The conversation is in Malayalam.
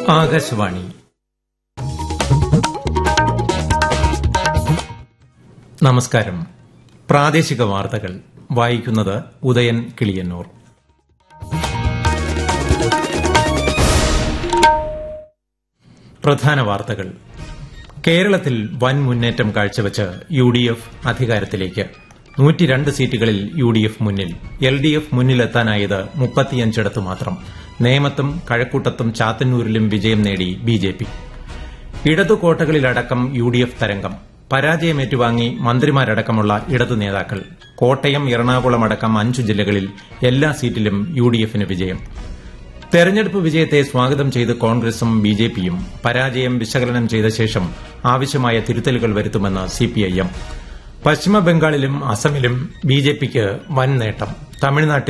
ആകാശവാണി നമസ്കാരം പ്രാദേശിക വാർത്തകൾ വായിക്കുന്നത് ഉദയൻ കിളിയന്നൂർ പ്രധാന വാർത്തകൾ കേരളത്തിൽ വൻ മുന്നേറ്റം കാഴ്ചവച്ച് യു ഡി എഫ് അധികാരത്തിലേക്ക് നൂറ്റിരണ്ട് സീറ്റുകളിൽ യു ഡി എഫ് മുന്നിൽ എൽ ഡി എഫ് മുന്നിലെത്താനായത് മുപ്പത്തിയഞ്ചിടത്ത് മാത്രം നേമത്തും കഴക്കൂട്ടത്തും ചാത്തന്നൂരിലും വിജയം നേടി ബി ജെ പി ഇടതു കോട്ടകളിലടക്കം യു ഡി എഫ് തരംഗം പരാജയം ഏറ്റുവാങ്ങി മന്ത്രിമാരടക്കമുള്ള ഇടതു നേതാക്കൾ കോട്ടയം എറണാകുളം അടക്കം അഞ്ചു ജില്ലകളിൽ എല്ലാ സീറ്റിലും യു ഡി എഫിന് വിജയം തെരഞ്ഞെടുപ്പ് വിജയത്തെ സ്വാഗതം ചെയ്ത് കോൺഗ്രസും ബി ജെ പിയും പരാജയം വിശകലനം ചെയ്ത ശേഷം ആവശ്യമായ തിരുത്തലുകൾ വരുത്തുമെന്ന് സിപിഐഎം പശ്ചിമബംഗാളിലും അസമിലും ബി ജെ പിക്ക് വൻ നേട്ടം തമിഴ്നാട്ടിൽ